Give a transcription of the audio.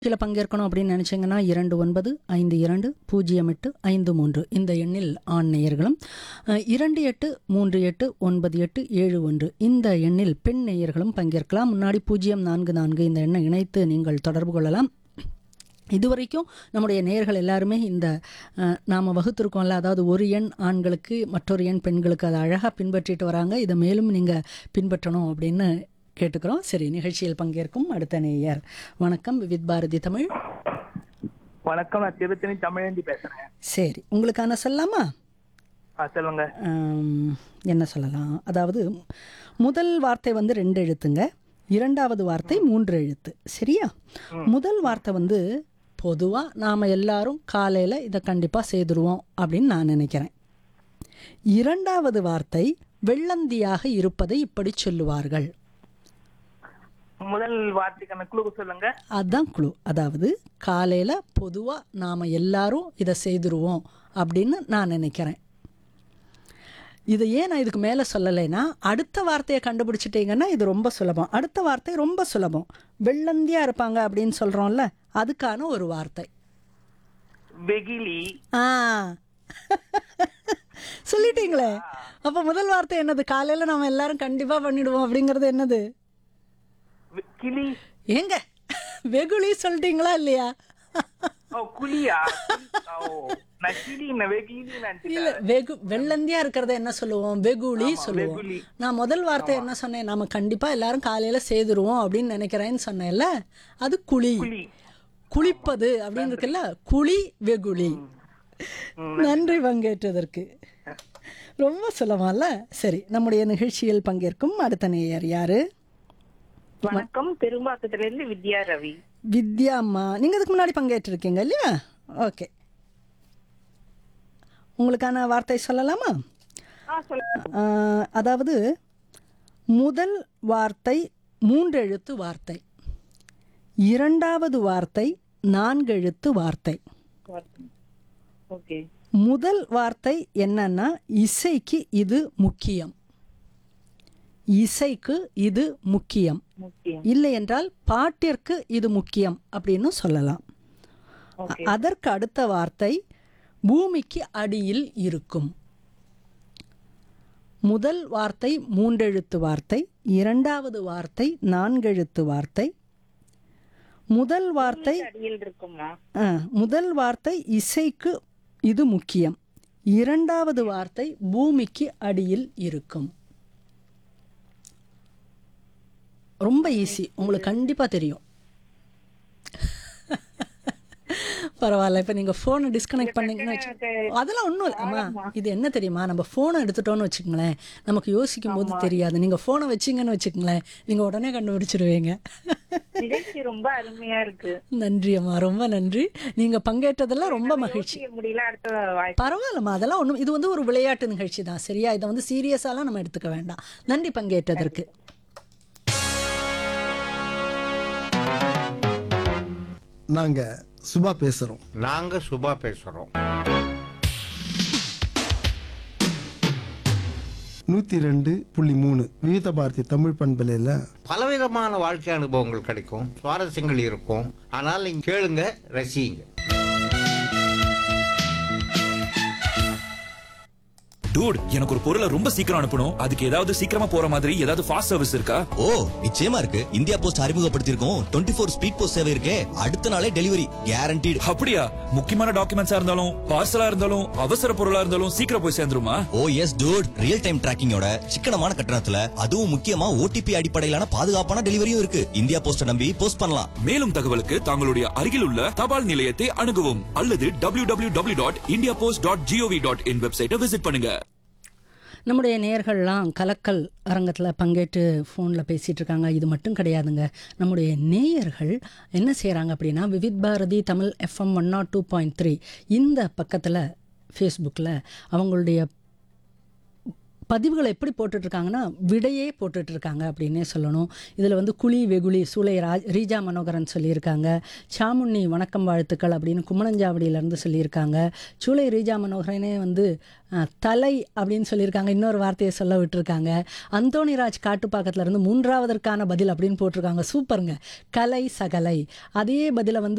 இதில் பங்கேற்கணும் அப்படின்னு நினச்சிங்கன்னா இரண்டு ஒன்பது ஐந்து இரண்டு பூஜ்ஜியம் எட்டு ஐந்து மூன்று இந்த எண்ணில் ஆண் நேயர்களும் அஹ், இரண்டு எட்டு மூன்று எட்டு ஒன்பது எட்டு ஏழு ஒன்று இந்த எண்ணில் பெண் நேயர்களும் பங்கேற்கலாம் முன்னாடி பூஜ்ஜியம் நான்கு நான்கு இந்த எண்ணை இணைத்து நீங்கள் தொடர்பு கொள்ளலாம் இதுவரைக்கும் நம்முடைய நேயர்கள் எல்லாருமே இந்த நாம் வகுத்திருக்கோம்ல அதாவது ஒரு எண் ஆண்களுக்கு மற்றொரு எண் பெண்களுக்கு அதை அழகாக பின்பற்றிட்டு வராங்க இதை மேலும் நீங்கள் பின்பற்றணும் அப்படின்னு கேட்டுக்கிறோம் சரி நிகழ்ச்சியில் பங்கேற்கும் அடுத்த நேயர் வணக்கம் விவித் பாரதி தமிழ் வணக்கம் நான் திருத்தணி தமிழேந்தி பேசுறேன் சரி உங்களுக்கான சொல்லலாமா ஆ சொல்லுங்க ஆம், என்ன சொல்லலாம் அதாவது முதல் வார்த்தை வந்து ரெண்டு எழுத்துங்க இரண்டாவது வார்த்தை மூன்று எழுத்து சரியா முதல் வார்த்தை வந்து பொதுவாக நாம் எல்லாரும் காலையில் இதை கண்டிப்பாக செய்துருவோம் அப்படின்னு நான் நினைக்கிறேன் இரண்டாவது வார்த்தை வெள்ளந்தியாக இருப்பதை இப்படி சொல்லுவார்கள் முதல் வார்த்தைக்கான குழு சொல்லுங்க அதுதான் குழு அதாவது காலையில் பொதுவாக நாம் எல்லாரும் இதை செய்துருவோம் அப்படின்னு நான் நினைக்கிறேன் இதை ஏன் நான் இதுக்கு மேலே சொல்லலைன்னா அடுத்த வார்த்தையை கண்டுபிடிச்சிட்டீங்கன்னா இது ரொம்ப சுலபம் அடுத்த வார்த்தை ரொம்ப சுலபம் வெள்ளந்தியாக இருப்பாங்க அப்படின்னு சொல்கிறோம்ல அதுக்கான ஒரு வார்த்தை வெகிலி ஆ சொல்லிட்டீங்களே அப்போ முதல் வார்த்தை என்னது காலையில் நாம் எல்லாரும் கண்டிப்பாக பண்ணிடுவோம் அப்படிங்கிறது என்னது வெ- கிளி ஏங்க வெகுளி சொல்லிட்டீங்களா இல்லையா ஓ குழியா ஓ நான் கிளி வெகிலி இல்ல வெகு வெள்ளந்தியா இருக்கிறத என்ன சொல்லுவோம் வெகுளி சொல்லுவோம் வெகுளி. நான் முதல் வார்த்தை என்ன சொன்னேன் நாம கண்டிப்பா எல்லாரும் காலையில செய்துருவோம் அப்படின்னு நினைக்கிறேன்னு சொன்னேன்ல அது குழி குழி குளிப்பது அப்படின்னு இருக்குல்ல குழி வெகுளி நன்றி பங்கேற்றதற்கு ரொம்ப சுலபம்ல சரி நம்முடைய நிகழ்ச்சியில் பங்கேற்கும் அடுத்த நேயர் யாரு வணக்கம் பெரும்பாக்கத்துல இருந்து வித்யா ரவி வித்யா அம்மா நீங்க இதுக்கு முன்னாடி பங்கேற்றிருக்கீங்க இல்லையா ஓகே உங்களுக்கான வார்த்தை சொல்லலாமா ஆ சொல்லுங்க ஆஹ், அதாவது முதல் வார்த்தை மூன்றெழுத்து வார்த்தை இரண்டாவது வார்த்தை நான்கெழுத்து வார்த்தை ஓகே முதல் வார்த்தை என்னன்னா இசைக்கு இது முக்கியம் இசைக்கு இது முக்கியம் முக்கியம் இல்லை என்றால் பாட்டிற்கு இது முக்கியம் அப்படின்னு சொல்லலாம் ஓகே அதற்கு அடுத்த வார்த்தை பூமிக்கு அடியில் இருக்கும் முதல் வார்த்தை மூன்றெழுத்து வார்த்தை இரண்டாவது வார்த்தை நான்கெழுத்து வார்த்தை முதல் வார்த்தை அடியில் இருக்குமா ஆ, முதல் வார்த்தை இசைக்கு இது முக்கியம் இரண்டாவது வார்த்தை பூமிக்கு அடியில் இருக்கும் ரொம்ப ஈஸி உங்களுக்கு கண்டிப்பாக தெரியும் பரவாயில்ல இப்போ நீங்கள் ஃபோனை டிஸ்கனெக்ட் பண்ணீங்கன்னு வச்சு அதெல்லாம் ஒன்றும் இல்லை அம்மா இது என்ன தெரியுமா நம்ம ஃபோனை எடுத்துட்டோம்னு வச்சுக்கோங்களேன் நமக்கு யோசிக்கும் போது தெரியாது நீங்கள் ஃபோனை வச்சிங்கன்னு வச்சுக்கோங்களேன் நீங்கள் உடனே கண்டுபிடிச்சிருவீங்க நிகழ்ச்சி ரொம்ப அருமையா இருக்கு நன்றி அம்மா ரொம்ப நன்றி நீங்கள் பங்கேற்றதெல்லாம் ரொம்ப மகிழ்ச்சி யோசிக்க முடியல அடுத்த வாய்ப்பு பரவாயில்லம்மா அதெல்லாம் ஒன்றும் இது வந்து ஒரு விளையாட்டு நிகழ்ச்சி தான் சரியா இதை வந்து சீரியஸாலாம் நம்ம எடுத்துக்க வேண்டாம் நன்றி பங்கேற்றதற்கு நாங்க சுபா பேசுறோம் நாங்க சுபா பேசுறோம் நூத்தி ரெண்டு புள்ளி மூணு விவித பாரதி தமிழ் பண்பலையில பலவிதமான வாழ்க்கை அனுபவங்கள் கிடைக்கும் சுவாரஸ்யங்கள் இருக்கும் ஆனால் நீங்க கேளுங்க ரசிங்க டூட் எனக்கு ஒரு பொருளை ரொம்ப சீக்கிரம் அனுப்பணும் அதுக்கு ஏதாவது சீக்கிரமா போற மாதிரி ஏதாவது ஃபாஸ்ட் சர்வீஸ் இருக்கா ஓ நிச்சயமா இருக்கு இந்தியா போஸ்ட் அறிமுகப்படுத்தியிருக்கோம் டுவெண்ட்டி ஃபோர் ஸ்பீட் போஸ்ட் சேவை இருக்கே அடுத்த நாளே டெலிவரி கேரண்டீடு அப்படியா முக்கியமான டாக்குமெண்ட்ஸா இருந்தாலும் பார்சலா இருந்தாலும் அவசர பொருளா இருந்தாலும் சீக்கிரம் போய் சேர்ந்துருமா oh yes dude real time டிராக்கிங்கோட சிக்கனமான கட்டணத்துல அதுவும் முக்கியமா ஓடிபி அடிப்படையிலான பாதுகாப்பான டெலிவரியும் இருக்கு இந்தியா போஸ்ட நம்பி போஸ்ட் பண்ணலாம் மேலும் தகவலுக்கு தங்களுடைய அருகில் உள்ள தபால் நிலையத்தை அணுகவும் அல்லது W W W dot India post dot GOV dot in வெப்சைட்டை விசிட் பண்ணுங்க நம்முடைய நேயர்கள்லாம் கலக்கல் அரங்கத்தில் பங்கேற்று ஃபோனில் பேசிகிட்டு இருக்காங்க இது மட்டும் கிடையாதுங்க நம்முடைய நேயர்கள் என்ன செய்கிறாங்க அப்படின்னா Vividh Bharati Tamil FM one nought two point three இந்த பக்கத்தில் ஃபேஸ்புக்கில் அவங்களுடைய பதிவுகளை எப்படி போட்டுட்ருக்காங்கன்னா விடையே போட்டுட்ருக்காங்க அப்படின்னே சொல்லணும் இதில் வந்து குழி வெகுளி சூளை ராஜ் ரீஜா மனோகரன் சொல்லியிருக்காங்க சாமுண்ணி வணக்கம் வாழ்த்துக்கள் அப்படின்னு கும்மணஞ்சாவடியிலேருந்து சொல்லியிருக்காங்க சூளை ரீஜா மனோகரனே வந்து அஹ், தலை அப்படின்னு சொல்லியிருக்காங்க இன்னொரு வார்த்தையை சொல்ல விட்டுருக்காங்க அந்தோணிராஜ் காட்டுப்பாக்கத்துல இருந்து மூன்றாவதற்கான பதில் அப்படின்னு போட்டிருக்காங்க சூப்பருங்க கலை சகலை அதே பதிலை வந்து